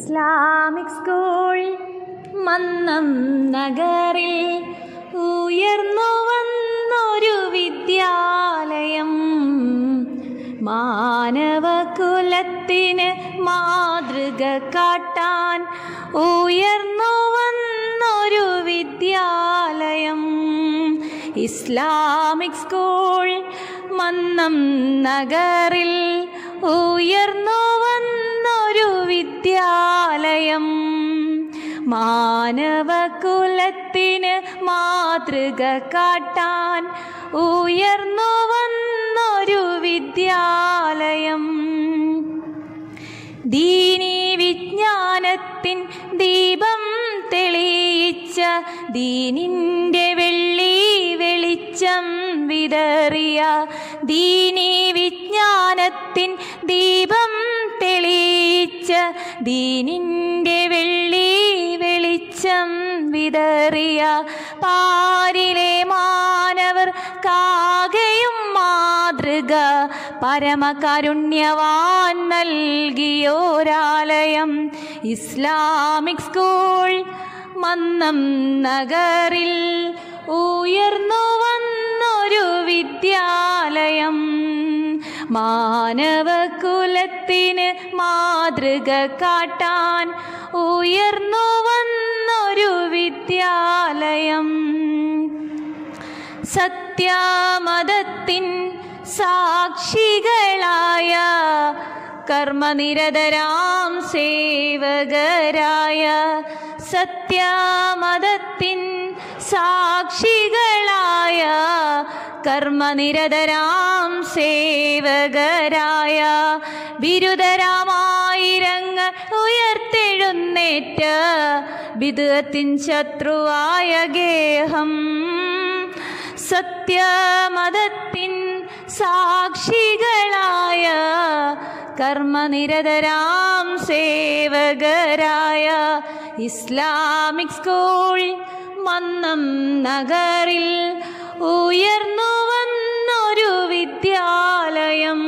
Islamic school Mannam നഗറിൽ ഉയർന്നു വന്നൊരു വിദ്യാലയം മാനവകുലത്തിന് മാതൃക കാട്ടാൻ ഉയർന്നു വന്നൊരു വിദ്യാലയം ഇസ്ലാമിക് സ്കൂൾ മന്നം നഗറിൽ ഉയർന്നു വന്നൊരു വിദ്യാലയം മാനവകുലത്തിന് മാതൃക കാട്ടാൻ ഉയർന്നു വന്നൊരു വിദ്യാലയം ദീനി വിജ്ഞാനത്തിൻ ദീപം തെളിയിച്ച ദീനിൻ്റെ വെള്ളി വെളിച്ചം വിതറിയ ദീനി വിജ്ഞാനത്തിൻ ദീപം തെളിയിച്ച ദീനിൻ്റെ വെള്ളി വെളിച്ചം വിതറിയ പാരിലെ മാനവർ കാകയും മാതൃക പരമകാരുണ്യവാൻ നൽകിയോരാലയം ഇസ്ലാമിക് സ്കൂൾ മന്നം നഗറിൽ ഉയർന്നു വന്നൊരു വിദ്യാലയം മാനവകുലത്തിന് മാതൃക കാട്ടാൻ ഉയർന്നു വന്നൊരു വിദ്യാലയം സത്യമതത്തിൻ സാക്ഷികളായ കർമ്മനിരതരാം സേവകരായ സത്യമതത്തിൻ സാക്ഷികളായ കർമ്മനിരതരാം സേവകരായ ബിരുദരാമായിരങ്ങൾ ഉയർത്തെഴുന്നേറ്റ ബിദത്തിൻ ശത്രുവായ ഗേഹം സത്യമതത്തിൻ സാക്ഷികളായ കർമ്മനിരതരാം സേവകരായ ഇസ്ലാമിക് സ്കൂൾ മന്നം നഗറിൽ ഉയർന്നു വന്നൊരു വിദ്യാലയം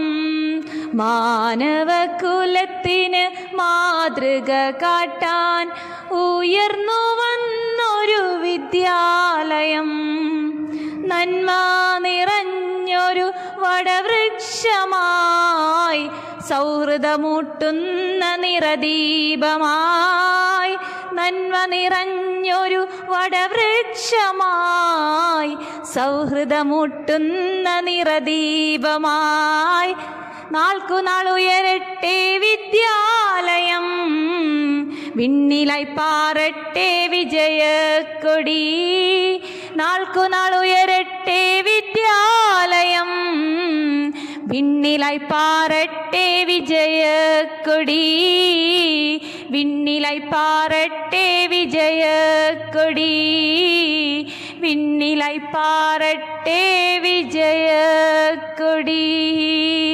മാനവകുലത്തിന് മാതൃക കാട്ടാൻ ഉയർന്നു വന്നൊരു വിദ്യാലയം നന്മ നിറഞ്ഞൊരു വടവൃക്ഷമായി സൗഹൃദമൂട്ടുന്ന നിറദീപമായി നന്മ നിറഞ്ഞൊരു വടവൃക്ഷമായി സൗഹൃദമൂട്ടുന്ന നിറദീപമായി നാൾക്കുനാൾ ഉയരട്ടെ വിദ്യാലയം വിണ്ണിലായി പാറട്ടെ വിജയക്കൊടി നാൾക്കുനാൾ ഉയരട്ടെ വിദ്യാലയം വിണ്ണിലായി പാറട്ടെ വിജയക്കൊടി വിണ്ണിലായി പാറട്ടെ വിജയക്കൊടി വിണ്ണിലായി പാറട്ടെ വിജയക്കൊടി